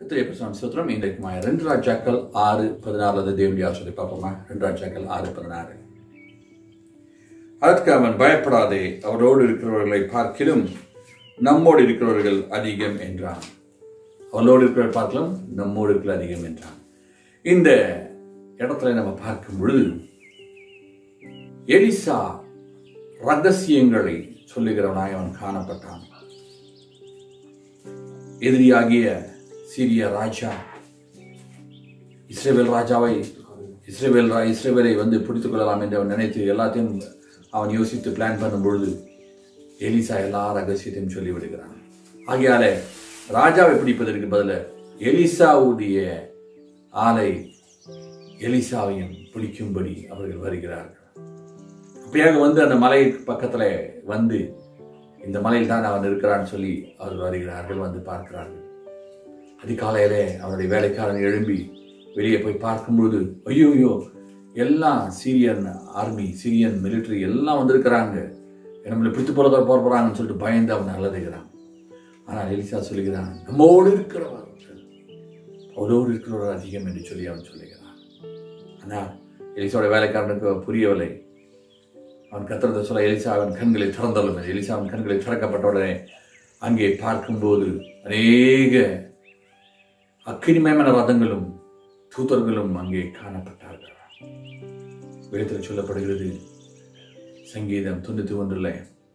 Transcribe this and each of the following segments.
கத்திரிய பிரசாந்த் சூத்திரம் இன்றைக்கு மாய ரெண்டு ராஜாக்கள் ஆறு பதினாறு அது தேவனுடைய ஆசிரியரை பார்ப்போமா ரெண்டு ராஜாக்கள் ஆறு பதினாறு அதற்கு அவன் பயப்படாதே அவரோடு இருக்கிறவர்களை பார்க்கிலும் நம்மோடு இருக்கிறவர்கள் அதிகம் என்றான் அவளோடு இருக்கிறவர் பார்க்கலாம் நம்மோடு இருக்கிற அதிகம் என்றான் இந்த இடத்துல நம்ம பார்க்கும் பொழுது எலிசா ரகசியங்களை சொல்லுகிறவனாய் அவன் காணப்பட்டான் எதிரியாகிய சீரிய ராஜா இஸ்ரேவேல் ராஜாவை இஸ்ரேவேல் ரா இஸ்ரேவேலை வந்து பிடித்துக் கொள்ளலாம் என்று அவன் நினைத்து எல்லாத்தையும் அவன் யோசித்து பிளான் பண்ணும் பொழுது எலிசா எல்லா ரகசியத்தையும் சொல்லிவிடுகிறான் ஆகையால ராஜாவை பிடிப்பதற்கு பதில எலிசாவுடைய ஆலை எலிசாவையும் பிடிக்கும்படி அவர்கள் வருகிறார்கள் அப்படியாக வந்து அந்த மலை பக்கத்தில் வந்து இந்த மலையில் தான் அவன் இருக்கிறான்னு சொல்லி அவர்கள் வருகிறார்கள் வந்து பார்க்கிறார்கள் அதிகாலையிலே அவனுடைய வேலைக்காரன் எழும்பி வெளியே போய் பார்க்கும்பொழுது ஐயோ ஐயோ எல்லாம் சீரியன் ஆர்மி சீரியன் மிலிட்டரி எல்லாம் வந்திருக்கிறாங்க நம்மளை பிடித்து போல போற போறாங்கன்னு சொல்லிட்டு பயந்து அவன் அலறுகிறான் ஆனால் எலிசா சொல்லுகிறான் நம்மோடு இருக்கிறவர்கள் அவரோடு இருக்கிறவர் அதிகம் என்று சொல்லி அவன் சொல்லுகிறான் ஆனால் எலிசாவோட வேலைக்காரனுக்கு புரியவில்லை அவன் கத்திரத்தை சொல்ல எலிசா அவன் கண்களை திறந்தள்ளும் எலிசா அவன் கண்களை திறக்கப்பட்ட உடனே அங்கே பார்க்கும்போது அநேக அக்கினிமயமான ரதங்களும் தூதர்களும் அங்கே காணப்பட்டார்கள் வேதத்தில் சொல்லப்படுகிறது சங்கீதம் தொண்ணூத்தி ஒன்றுல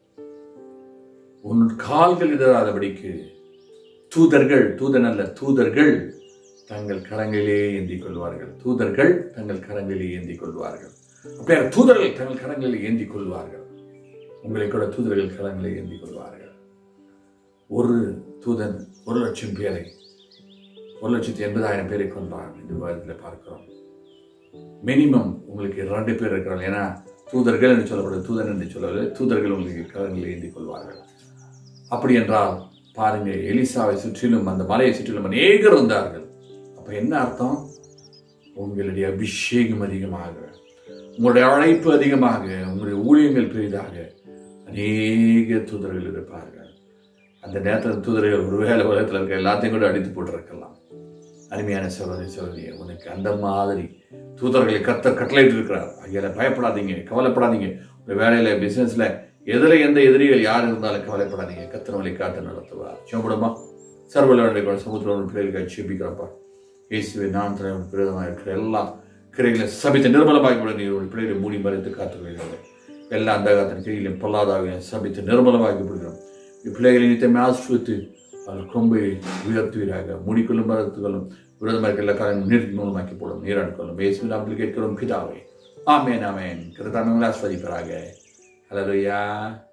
உன் கால்கள் இடராதபடிக்கு தூதர்கள் தூதன் அல்ல தூதர்கள் தங்கள் கரங்களிலே ஏந்தி கொள்வார்கள் தூதர்கள் தங்கள் கரங்களிலே ஏந்தி கொள்வார்கள் அப்படியே தூதர்கள் தங்கள் கரங்களில் ஏந்தி கொள்வார்கள் உங்களை கூட தூதர்கள் கரங்களை ஏந்தி கொள்வார்கள் ஒரு தூதன் ஒரு லட்சம் பேரை ஒரு லட்சத்தி எண்பதாயிரம் பேரை கொண்டான் இந்த விவாதத்தில் பார்க்கிறோம் மினிமம் உங்களுக்கு இரண்டு பேர் இருக்கிறார்கள் ஏன்னா தூதர்கள் என்று சொல்லப்படுது தூதன் என்று சொல்லவில்லை தூதர்கள் உங்களுக்கு கரங்களில் ஏந்தி கொள்வார்கள் அப்படி என்றால் பாருங்க எலிசாவை சுற்றிலும் அந்த மலையை சுற்றிலும் அநேகர் வந்தார்கள் அப்ப என்ன அர்த்தம் உங்களுடைய அபிஷேகம் அதிகமாக உங்களுடைய அழைப்பு அதிகமாக உங்களுடைய ஊழியங்கள் பெரிதாக அநேக தூதர்கள் இருப்பார்கள் அந்த நேரத்தில் தூதர்கள் ஒருவேளை உலகத்தில் இருக்க எல்லாத்தையும் கூட அடித்து போட்டிருக்கலாம் அருமையான சகோதரி சகோதரியை உனக்கு அந்த மாதிரி தூதர்களை கத்த கட்டளையிட்டு இருக்கிறார் ஐயா பயப்படாதீங்க கவலைப்படாதீங்க உங்க வேலையில பிசினஸ்ல எதிர எந்த எதிரிகள் யார் இருந்தாலும் கவலைப்படாதீங்க கத்தனவளை காத்து நடத்துவார் சிவபடமா சர்வலோட சமுத்திரம் பிள்ளைகளுக்கு செபிக்கிறப்பா இயேசுவை நான் பிரதமாக இருக்கிற எல்லா கிரைகளை சபித்த நிர்மலமாகி நீர் ஒரு பிள்ளைகளை மூடி மறைத்து காத்துக்கொள்கிறது எல்லா அந்த காத்தின் கிரையிலும் பொல்லாதாக சபித்து நிர்மலமாகி விடுகிறோம் பிள்ளைகளை நித்தமே ஆசிரித்து அவர் கொம்பை உயர்த்துவீராக மூடிக்கொள்ளும் மரத்துகளும் விரோதமாக இருக்க எல்லா காலம் நீர் மூலமாக்கி போடும் நீராட்கொள்ளும் இயேசுவின் நாமத்தில் கேட்கிறோம் பிதாவே ஆமேன் ஆமேன் கிருத்தாமே ஆஸ்வதிப்பராக ஹலோயா